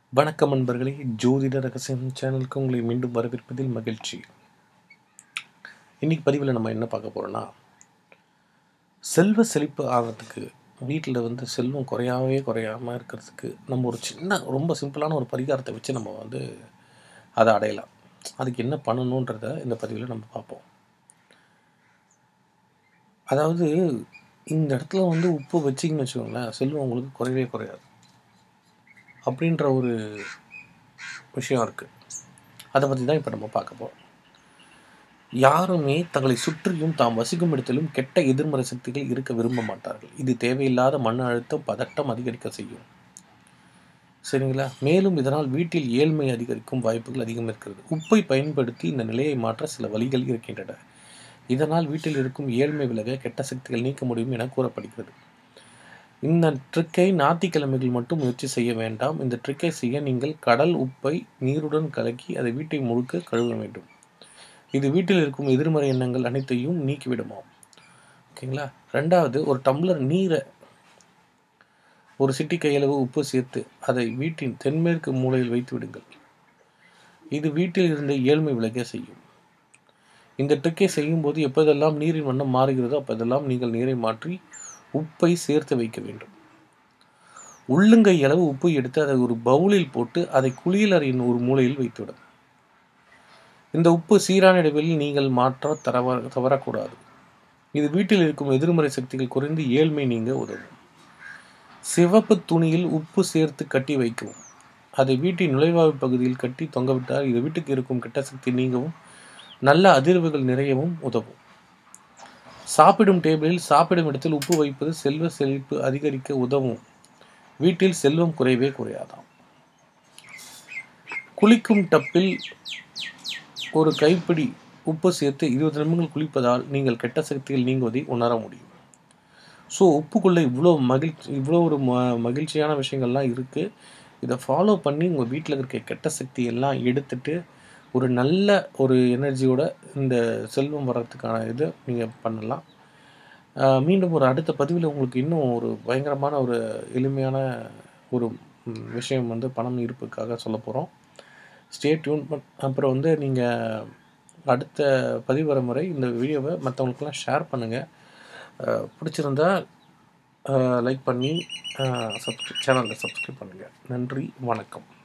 வணக்கம் நண்பர்களே ஜோதிட ரகசியம் சேனலுக்கு உங்களை மீண்டும் வரவேற்பதில் மகிழ்ச்சி இன்னைக்கு பதிவில் நம்ம என்ன பார்க்க போகிறோன்னா செல்வ செழிப்பு ஆகிறதுக்கு வீட்டில் வந்து செல்வம் குறையாவே குறையாமல் இருக்கிறதுக்கு நம்ம ஒரு சின்ன ரொம்ப சிம்பிளான ஒரு பரிகாரத்தை வச்சு நம்ம வந்து அதை அடையலாம் அதுக்கு என்ன பண்ணணுன்றத இந்த பதிவில் நம்ம பார்ப்போம் அதாவது இந்த இடத்துல வந்து உப்பு வச்சிங்கன்னு வச்சுக்கோங்களேன் செல்வம் உங்களுக்கு குறையவே குறையாது அப்படின்ற ஒரு விஷயம் இருக்குது அதை பற்றி தான் இப்போ நம்ம பார்க்க போகிறோம் யாருமே தங்களை சுற்றியும் தாம் வசிக்கும் இடத்திலும் கெட்ட எதிர்மறை சக்திகள் இருக்க விரும்ப மாட்டார்கள் இது தேவையில்லாத மன அழுத்தம் பதட்டம் அதிகரிக்க செய்யும் சரிங்களா மேலும் இதனால் வீட்டில் ஏழ்மை அதிகரிக்கும் வாய்ப்புகள் அதிகம் இருக்கிறது உப்பை பயன்படுத்தி இந்த நிலையை மாற்ற சில வழிகள் இருக்கின்றன இதனால் வீட்டில் இருக்கும் ஏழ்மை விலக கெட்ட சக்திகள் நீக்க முடியும் என கூறப்படுகிறது இந்த ட்ரிக்கை ஞாயிற்றுக்கிழமைகள் மட்டும் முயற்சி செய்ய வேண்டாம் இந்த ட்ரிக்கை செய்ய நீங்கள் கடல் உப்பை நீருடன் கலக்கி அதை வீட்டை முழுக்க கழுவ வேண்டும் இது வீட்டில் இருக்கும் எதிர்மறை எண்ணங்கள் அனைத்தையும் நீக்கிவிடுமாம் ஓகேங்களா ரெண்டாவது ஒரு டம்ளர் நீரை ஒரு சிட்டி கையளவு உப்பு சேர்த்து அதை வீட்டின் தென்மேற்கு மூலையில் வைத்து விடுங்கள் இது வீட்டில் இருந்த ஏழ்மை விலக செய்யும் இந்த ட்ரிக்கை செய்யும்போது எப்போதெல்லாம் நீரின் வண்ணம் மாறுகிறதோ அப்போதெல்லாம் நீங்கள் நீரை மாற்றி உப்பை சேர்த்து வைக்க வேண்டும் உள்ளங்கை அளவு உப்பு எடுத்து அதை ஒரு பவுலில் போட்டு அதை குளியலறையின் ஒரு மூலையில் வைத்துவிடும் இந்த உப்பு சீரான இடைவெளியில் நீங்கள் மாற்ற தரவ தவறக்கூடாது இது வீட்டில் இருக்கும் எதிர்மறை சக்திகள் குறைந்து ஏழ்மை நீங்க உதவும் சிவப்பு துணியில் உப்பு சேர்த்து கட்டி வைக்கவும் அதை வீட்டின் நுழைவாய்வு பகுதியில் கட்டி தொங்கவிட்டால் இது வீட்டுக்கு இருக்கும் கெட்ட சக்தி நீங்கவும் நல்ல அதிர்வுகள் நிறையவும் உதவும் சாப்பிடும் டேபிளில் சாப்பிடும் இடத்தில் உப்பு வைப்பது செல்வ செழிப்பு அதிகரிக்க உதவும் வீட்டில் செல்வம் குறைவே குறையாதாம் குளிக்கும் டப்பில் ஒரு கைப்பிடி உப்பு சேர்த்து இருபது நிமிடங்கள் குளிப்பதால் நீங்கள் கெட்ட சக்திகள் நீங்குவதை உணர முடியும் ஸோ உப்புக்குள்ளே இவ்வளோ மகிழ்ச்சி இவ்வளோ ஒரு ம மகிழ்ச்சியான விஷயங்கள்லாம் இருக்குது இதை ஃபாலோ பண்ணி உங்கள் வீட்டில் இருக்க கெட்ட சக்தி எல்லாம் எடுத்துட்டு ஒரு நல்ல ஒரு எனர்ஜியோட இந்த செல்வம் வர்றதுக்கான இதை நீங்கள் பண்ணலாம் ஆஹ் மீண்டும் ஒரு அடுத்த பதிவில் உங்களுக்கு இன்னும் ஒரு பயங்கரமான ஒரு எளிமையான ஒரு ம், விஷயம் வந்து பணம் இருப்புக்காக சொல்ல போகிறோம் ஸ்டே டியூன் பண் அப்புறம் வந்து நீங்கள் அடுத்த பதிவு வர முறை இந்த வீடியோவை மற்றவங்களுக்கெல்லாம் ஷேர் பண்ணுங்கள் பிடிச்சிருந்தா லைக் பண்ணி சப்ஸ்கிரைப் சேனலில் சப்ஸ்கிரைப் பண்ணுங்கள் நன்றி வணக்கம்